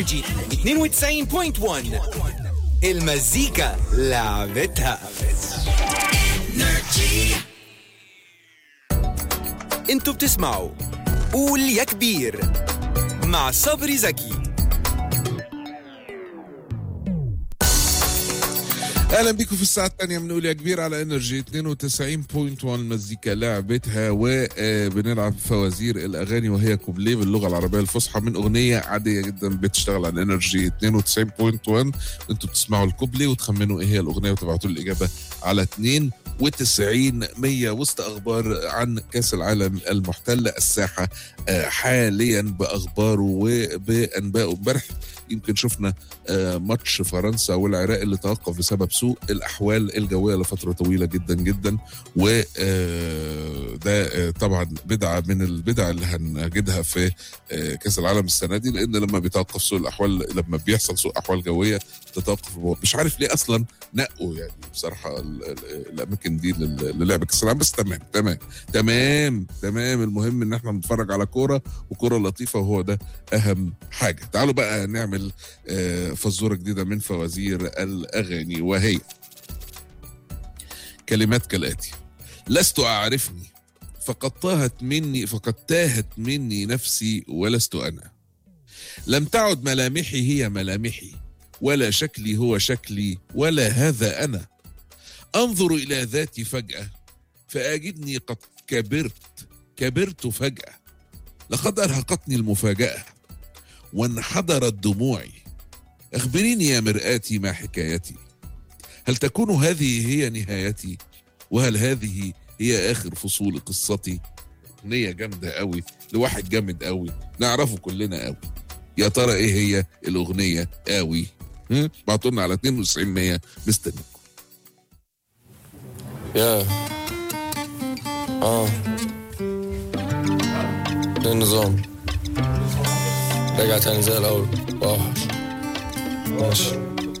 انرجي 92.1 المزيكا لعبتها انتوا بتسمعوا قول يا كبير مع صبري زكي اهلا بيكم في الساعه الثانيه من يا كبير على انرجي 92.1 مزيكا لعبتها وبنلعب فوازير الاغاني وهي كوبليه باللغه العربيه الفصحى من اغنيه عاديه جدا بتشتغل على انرجي 92.1 انتوا بتسمعوا الكوبليه وتخمنوا ايه هي الاغنيه وتبعتوا لي الاجابه على 92 100 وسط اخبار عن كاس العالم المحتل الساحه آه، حاليا باخباره وبانبائه امبارح يمكن شفنا آه، ماتش فرنسا والعراق اللي توقف بسبب سوء الاحوال الجويه لفتره طويله جدا جدا وده طبعا بدعه من البدع اللي هنجدها في آه، كاس العالم السنه دي لان لما بيتوقف سوء الاحوال لما بيحصل سوء احوال جويه تتوقف الموضوع. مش عارف ليه اصلا نقوا يعني بصراحه ال- ال- الاماكن دي لل- للعب كاس العالم بس تمام تمام تمام تمام المهم ان احنا بنتفرج على كوره وكوره لطيفه وهو ده اهم حاجه تعالوا بقى نعمل آه، فزوره جديده من فوازير الاغاني وهي كلمات كالاتي لست اعرفني فقد تاهت مني فقد تاهت مني نفسي ولست انا لم تعد ملامحي هي ملامحي ولا شكلي هو شكلي ولا هذا انا انظر الى ذاتي فجاه فاجدني قد كبرت كبرت فجاه لقد ارهقتني المفاجاه وانحدرت دموعي اخبريني يا مرآتي ما حكايتي هل تكون هذه هي نهايتي وهل هذه هي اخر فصول قصتي اغنيه جامده قوي لواحد جامد قوي نعرفه كلنا قوي يا ترى ايه هي الاغنيه قوي بعتوا لنا على 92 100 مستنيكم يا اه ده النظام رجع تاني زي الأول واحد ماشي